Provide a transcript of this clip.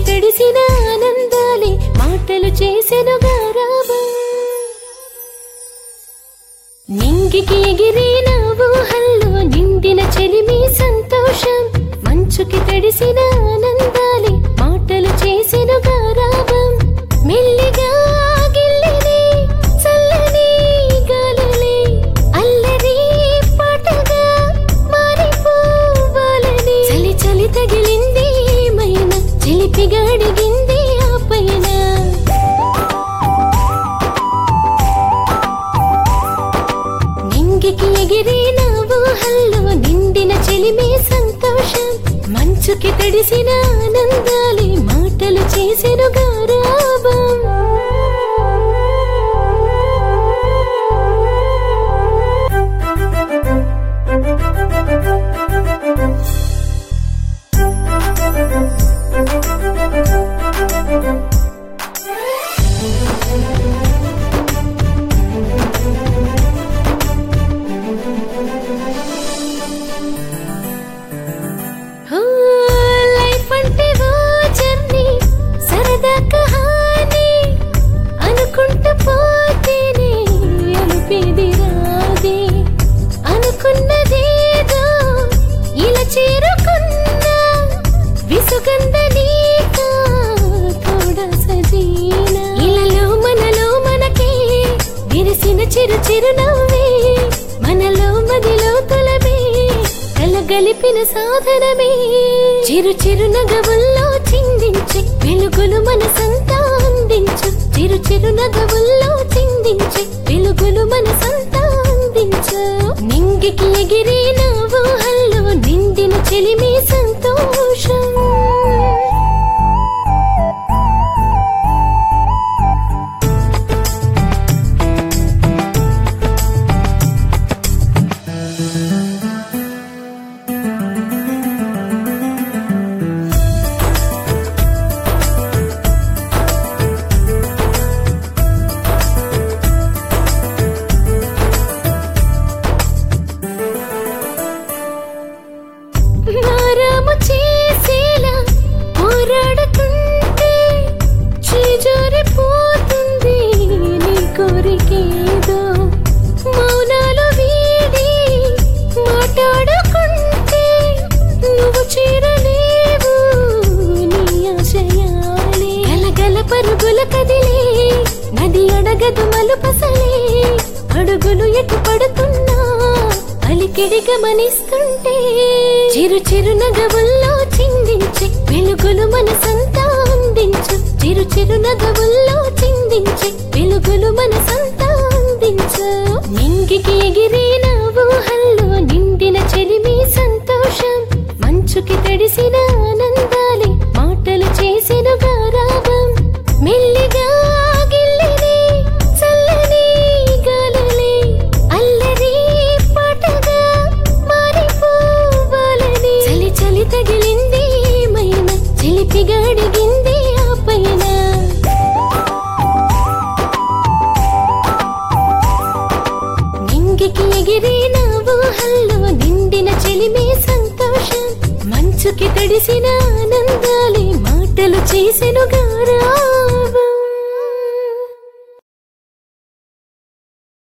తడిసిన ఆనందాలే మాటలు చేసెను గారాబం నింగికి ఎగిరిన ఊహల్లో నిండిన చెలిమి సంతోషం మంచుకి తడిసిన ఆనందాలే మాటలు చేసెను గారాబం మెల్లిగా గిల్లిని చల్లని గాలులే అల్లరి పాటగా మారిపోవాలని చలి చలి తగిలింది ఏమైనా చిలిపిగా అడిగింది ఆ పైన నింగికి ఎగిరిన ఊహల్లో నిండిన చెలిమే సంతోషం మంచుకి తడిసిన ఆనందాలే మాటలు చేసెను గారాబం ఓ, లైఫ్ అంటే ఓ జర్నీ సరదా కహానీ అనుకుంటూ పోతేనే అనిపేది రాదే అనుకున్నదేదో ఇలా చేరుకున్నా విసుగంద నీక తోడా సజీనా ఇలలో మనలో మనకే విరిసిన చిరు చిరు నవ్వే మనలో మదిలో తొలమే కలగలిపిన సాధనమే చిరు చిరు నగవుల్లో చిందించి వెలుగులు మనసంతా అందించు చిరు చిరు నగవుల్లో చిందించి వెలుగులు మనసంతా అందించు నింగికి ఎగిరిన ఊహల్లో నిండిన చెలిమి సంతోషం మారాము చేసేలా పోరాడుతుంటే చేజారిపోతుంది నీ కోరికేదో మౌనాలు వీడి మాట్లాడుకుంటే నువ్వు చేరలేవు నీ ఆశయాలే గలగల పరుగుల కదిలే నది అడగదు మలుపసలే అడుగులు ఎటు పడుతున్నా అలికిడి గమనిస్తుంటే చిరు చిరు నగవుల్లో చిందించి వెలుగులు మనసంతా అందించు చిరు చిరు నగవుల్లో చిందించి వెలుగులు మనసంతా అందించు నింగికి ఎగిరిన ఊహల్లో నిండిన చెలిమి సంతోషం మంచుకి తడిసిన ఆనందాలే మాటలు చేసిన గారాబం మెల్లిగా గిల్లిని చల్లని గాలులే అల్లరి పాటగా మారిపోవాలని చలి చలి తగిలింది ఏమైనా చిలిపిగా అడిగింది ఆ పైన నింగికి ఎగిరిన ఊహల్లో నిండిన చెలిమే సంతోషం మంచుకి తడిసిన ఆనందాలే మాటలు చేసెను గారా